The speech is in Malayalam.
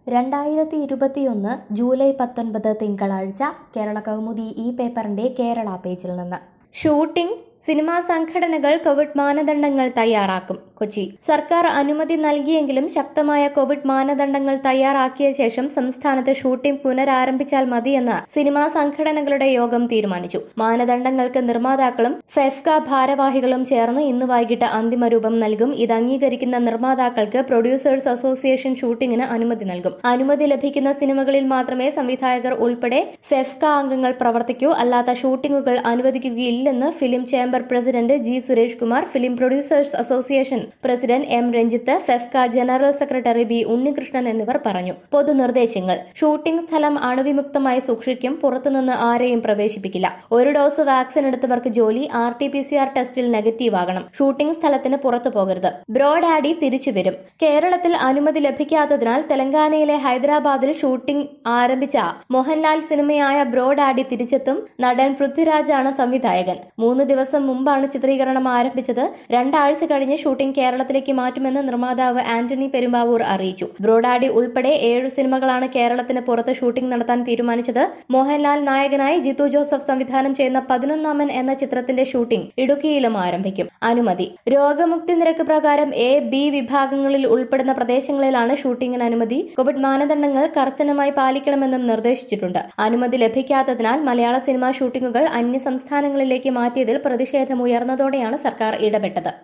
രണ്ടായിരത്തി ഇരുപത്തിയൊന്ന് ജൂലൈ പത്തൊൻപത് തിങ്കളാഴ്ച കേരള കൗമുദി ഈ പേപ്പറിന്റെ കേരള പേജിൽ നിന്ന് ഷൂട്ടിംഗ് സിനിമാ സംഘടനകൾ കോവിഡ് മാനദണ്ഡങ്ങൾ തയ്യാറാക്കും കൊച്ചി സർക്കാർ അനുമതി നൽകിയെങ്കിലും ശക്തമായ കോവിഡ് മാനദണ്ഡങ്ങൾ തയ്യാറാക്കിയ ശേഷം സംസ്ഥാനത്ത് ഷൂട്ടിംഗ് പുനരാരംഭിച്ചാൽ മതിയെന്ന് സിനിമാ സംഘടനകളുടെ യോഗം തീരുമാനിച്ചു മാനദണ്ഡങ്ങൾക്ക് നിർമ്മാതാക്കളും ഫെഫ്ക ഭാരവാഹികളും ചേർന്ന് ഇന്ന് വൈകിട്ട് അന്തിമ രൂപം നൽകും ഇത് അംഗീകരിക്കുന്ന നിർമ്മാതാക്കൾക്ക് പ്രൊഡ്യൂസേഴ്സ് അസോസിയേഷൻ ഷൂട്ടിംഗിന് അനുമതി നൽകും അനുമതി ലഭിക്കുന്ന സിനിമകളിൽ മാത്രമേ സംവിധായകർ ഉൾപ്പെടെ ഫെഫ്ക അംഗങ്ങൾ പ്രവർത്തിക്കൂ അല്ലാത്ത ഷൂട്ടിംഗുകൾ അനുവദിക്കുകയില്ലെന്ന് film chamber president G Suresh Kumar film producers association president M Ranjith FEFKA general secretary B Unnikrishnan എന്നിവർ പറഞ്ഞു പൊതുനിർദ്ദേശങ്ങൾ ഷൂട്ടിംഗ് സ്ഥലം അണുവിമുക്തമായി സൂക്ഷിക്കും പുറത്തുനിന്ന് ആരെയും പ്രവേശിപ്പിക്കില്ല ഒരു ഡോസ് വാക്സിൻ എടുത്തവർക്ക് ജോലി R T P C R ടെസ്റ്റിൽ നെഗറ്റീവ് ആകണം ഷൂട്ടിംഗ് സ്ഥലത്തിന് പുറത്തു പോകരുത് ബ്രോഡ് ആഡി തിരിച്ചുവരും കേരളത്തിൽ അനുമതി ലഭിക്കാത്തതിനാൽ തെലങ്കാനയിലെ ഹൈദരാബാദിൽ ഷൂട്ടിംഗ് ആരംഭിച്ച മോഹൻലാൽ സിനിമയായ ബ്രോഡ് ആഡി തിരിച്ചെത്തും നടൻ പൃഥ്വിരാജാണ് സംവിധായകൻ മൂന്ന് ദിവസം മുമ്പാണ് ചിത്രീകരണം ആരംഭിച്ചത് രണ്ടാഴ്ച കഴിഞ്ഞ് ഷൂട്ടിംഗ് കേരളത്തിലേക്ക് മാറ്റുമെന്ന് നിർമ്മാതാവ് ആന്റണി പെരുമ്പാവൂർ അറിയിച്ചു ബ്രോഡാഡി ഉൾപ്പെടെ ഏഴു സിനിമകളാണ് കേരളത്തിന് പുറത്ത് ഷൂട്ടിംഗ് നടത്താൻ തീരുമാനിച്ചത് മോഹൻലാൽ നായകനായി ജിത്തു ജോസഫ് സംവിധാനം ചെയ്യുന്ന പതിനൊന്നാമൻ എന്ന ചിത്രത്തിന്റെ ഷൂട്ടിംഗ് ഇടുക്കിയിലും ആരംഭിക്കും അനുമതി രോഗമുക്തി നിരക്ക് പ്രകാരം എ ബി വിഭാഗങ്ങളിൽ ഉൾപ്പെടുന്ന പ്രദേശങ്ങളിലാണ് ഷൂട്ടിംഗിന് അനുമതി കോവിഡ് മാനദണ്ഡങ്ങൾ കർശനമായി പാലിക്കണമെന്നും നിർദ്ദേശിച്ചിട്ടുണ്ട് അനുമതി ലഭിക്കാത്തതിനാൽ മലയാള സിനിമാ ഷൂട്ടിംഗുകൾ അന്യ സംസ്ഥാനങ്ങളിലേക്ക് മാറ്റിയതിൽ പ്രതിഷേധമുയർന്നതോടെയാണ് സർക്കാർ ഇടപെട്ടത്